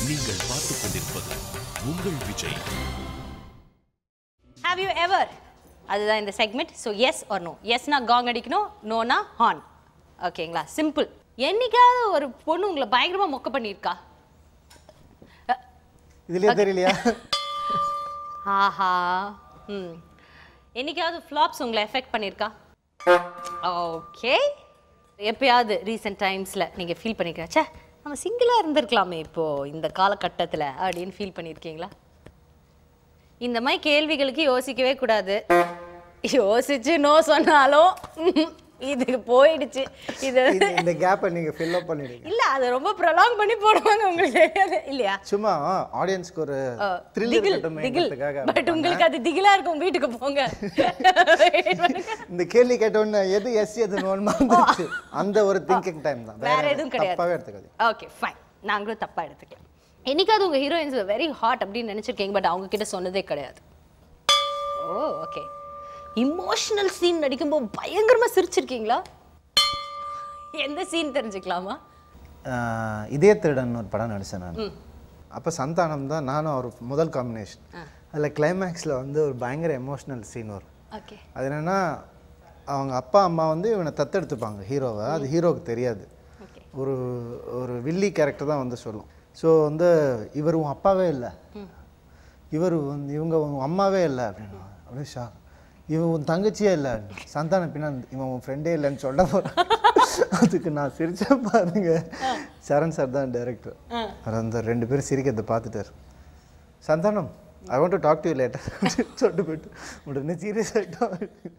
நீங்கள் பார்த்துக் கொண்டிருப்பது உங்கள் விஜய் ஹேவ் யூ எவர் அதுதான் இந்த segment so yes or no எஸ்னா காங் அடிக்கணும் நோனா ஹார்ன் ஓகேங்களா சிம்பிள் என்னைக்காவது ஒரு பொண்ணு உங்களை பயங்கரமா மொக்க பண்ணியிருக்கா இதுலயே தெரியலையா ஆஹா ம் என்னைக்காவது ஃப்ளாப்ஸ் உங்களை எஃபெக்ட் பண்ணியிருக்கா ஓகே எப்பயாவது ரீசெண்ட் டைம்ஸில் நீங்கள் ஃபீல் பண்ணிருக்கீங்க ச்சே நம்ம சிங்கிளாக இருந்திருக்கலாமே இப்போது இந்த காலகட்டத்தில் அப்படின்னு ஃபீல் பண்ணியிருக்கீங்களா இந்த மாதிரி கேள்விகளுக்கு யோசிக்கவே கூடாது யோசிச்சு நோ சொன்னாலும் இது போயிடுச்சு இது இந்த- இந்த கேப்பை நீங்க ஃபில் அப் பண்ணிடுங்க இல்ல அதை ரொம்ப ப்ரொலாங் பண்ணி போடுவாங்க உங்களுக்கு தெரியாது இல்லையா சும்மா ஆடியன்ஸ்க்கு ஒரு த்ரில் திகில் இருக்கட்டும் திகில் என்கிறதுக்காக பட் உங்களுக்கு அது திகிலா இருக்கும் வீட்டுக்கு போங்க Wait பண்ணுங்க. இந்த கேள்வி கேட்ட உடனே எது எஸ் எது நோன் மறந்துருச்சு அந்த ஒரு திங்கிங் டைம் தான் வேற எதுவும் கிடையாது தப்பாவே எடுத்துக்காது ஓகே ஃபைன் நாங்களும் தப்பா எடுத்துக்கலாம் என்னைக்காவது உங்க ஹீரோயின்ஸ் வெரி ஹாட் அப்படின்னு நினைச்சிருக்கீங்க பட் அவங்க கிட்ட சொன்னதே கிடையாது ஓ ஓகே இமோஷனல் சீன் நடிக்கும்போது பயங்கரமா சிரிச்சிருக்கீங்களா எந்த சீன் தெரிஞ்சுக்கலாமா ஆஹ் இதய திருடன் ஒரு படம் நடிச்சேன் நான் அப்போ சந்தானம் தான் நானும் அவர் முதல் காம்பினேஷன் அதில் கிளைமேக்ஸில் வந்து ஒரு பயங்கர எமோஷ்னல் சீன் வரும் ஓகே அது என்னன்னா அவங்க அப்பா அம்மா வந்து இவனை தத்தெடுத்துப்பாங்க ஹீரோவை அது ஹீரோவுக்கு தெரியாது ஓகே ஒரு ஒரு வில்லி கேரக்டர் தான் வந்து சொல்லும் ஸோ வந்து இவர் உன் அப்பாவே இல்லை இவர் வந்து இவங்க உன் அம்மாவே இல்லை அப்படின்னு அப்படியே ஷா இவன் உன் தங்கச்சியே இல்லை சந்தான பின்னா இவன் உன் ஃப்ரெண்டே இல்லைன்னு சொல்ல போகிறான் அதுக்கு நான் சிரிச்சேன் பாருங்க சரண் சார் தான் டைரக்டர் அவர் அந்த ரெண்டு பேரும் சிரிக்கிறதை பார்த்துட்டார் Santhanam I want to talk to later சொல்லிட்டு போயிட்டு உடனே சீரியஸ் ஆகிட்டோம்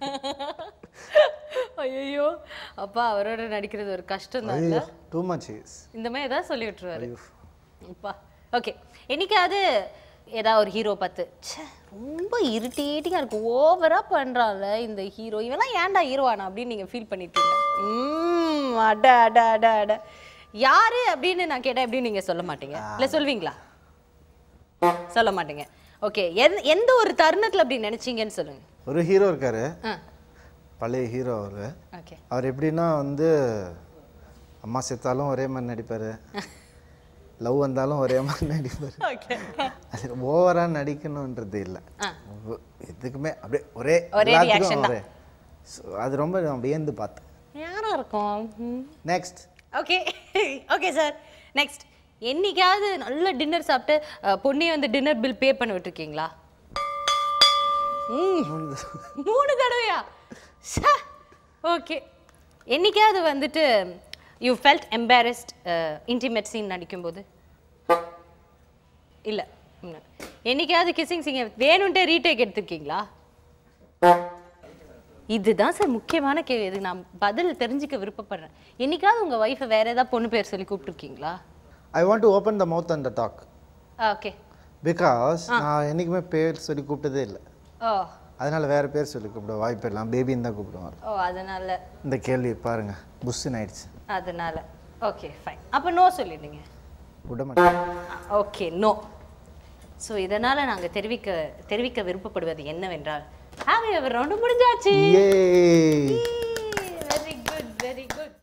ஐயோ அப்பா அவரோட நடிக்கிறது ஒரு கஷ்டம் தான் இல்ல டூ மச் இஸ் இந்த மாதிரி ஏதாவது சொல்லி விட்டுருவாரு அப்பா ஓகே என்னைக்காவது ஏதாவது ஒரு ஹீரோ பார்த்து ச்சே ரொம்ப இரிட்டேட்டிங்காக இருக்கு ஓவராக பண்ணுறான்ல இந்த ஹீரோ இவெல்லாம் ஏன்டா ஹீரோவானா அப்படின்னு நீங்கள் ஃபீல் பண்ணிருக்கீங்க ம் அட அட அட அட யாரு அப்படின்னு நான் கேட்டேன் அப்படின்னு நீங்கள் சொல்ல மாட்டீங்க இல்லை சொல்வீங்களா சொல்ல மாட்டீங்க ஓகே எந்த எந்த ஒரு தருணத்தில் அப்படி நினைச்சீங்கன்னு சொல்லுங்க ஒரு ஹீரோ இருக்காரு ஆ பழைய ஹீரோ அவர் ஓகே அவர் எப்படின்னா வந்து அம்மா செத்தாலும் ஒரே மாதிரி நடிப்பார் லவ் வந்தாலும் ஒரே மாதிரி நடிப்பார் ஓகே அது ஓவராக நடிக்கணுன்றது இல்லை ஆ. எதுக்குமே அப்படியே ஒரே ஒரே எல்லாத்துக்கும் reaction தான். ஒரே So, அது ரொம்ப நான் வியந்து பார்த்தேன் யாரா இருக்கும் ம். Next okay okay sir next என்னைக்காவது நல்ல டின்னர் சாப்பிட்டு அஹ், பொண்ணையை வந்து டின்னர் பில் பே பண்ண விட்டுருக்கீங்களா ம் மூணு தடவையா ஓகே என்னைக்காவது வந்துட்டு you felt embarrassed intimate scene நடிக்கும்போது இல்லை என்னைக்காவது கிசிங் சீங்க வேணும்ட்டே ரீடேக் எடுத்திருக்கீங்களா இதுதான் சார் முக்கியமான கேள்வி இது நான் பதில் தெரிஞ்சுக்க விருப்பப்படுறேன் என்னைக்காவது உங்க ஒய்ஃபை வேற ஏதாவது பொண்ணு பேர் சொல்லி கூப்பிட்டுருக்கீங்களா I want to open the mouth and the talk okay because நான் என்றைக்குமே பேர் சொல்லி கூப்பிட்டதே இல்லை ஓ அதனால வேற பேர் சொல்லி கூப்பிட வாய்ப்பு எல்லாம் பேபின்னு தான் கூப்பிடுவார் ஓ அதனால இந்த கேள்வி பாருங்க புஷ்ஷுன்னு ஆயிடுச்சு அதனால ஓகே ஃபைன் அப்போ நோ சொல்லிடுங்க விட மாட்டேன் ஓகே நோ ஸோ இதனால் நாங்கள் தெரிவிக்க தெரிவிக்க விருப்பப்படுவது என்னவென்றால் ஹாவ் எவர் ரவுண்டு முடிஞ்சாச்சு ஏ வெரி குட் வெரி குட்